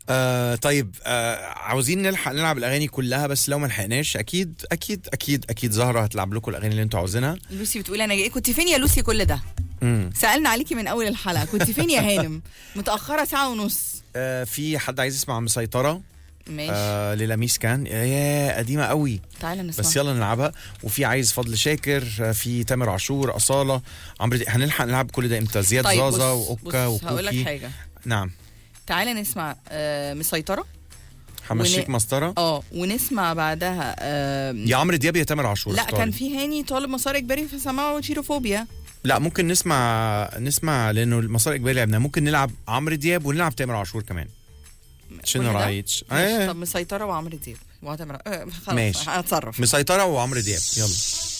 آه طيب آه عاوزين نلحق نلعب الاغاني كلها بس لو ما لحقناش اكيد اكيد اكيد اكيد زهره هتلعب لكم الاغاني اللي انتوا عاوزينها لوسي بتقول انا جاي كنت فين يا لوسي كل ده امم سالنا عليكي من اول الحلقه كنت فين يا هانم متاخره ساعه ونص آه في حد عايز يسمع مسيطره ماشي آه للميس كان يا قديمه قوي تعالى نسمع بس يلا نلعبها وفي عايز فضل شاكر آه، في تامر عاشور اصاله عمرو دي هنلحق نلعب كل ده امتى زياد طيب زازا بص واوكا بص هقول لك وكوكي حاجه نعم تعالى نسمع آه مسيطره همشيك ون- مسطره اه ونسمع بعدها آه يا عمرو دياب يا تامر عاشور لا اختاري. كان في هاني طالب مسار اجباري فسمعوا تشيروفوبيا لا ممكن نسمع نسمع لانه المسار اجباري لعبنا ممكن نلعب عمرو دياب ونلعب تامر عاشور كمان شنو كل ده؟ رايك ماشي آه. طب مسيطره وعمرو دياب وهتمر... آه خلاص ماشي. هتصرف مسيطره وعمرو دياب يلا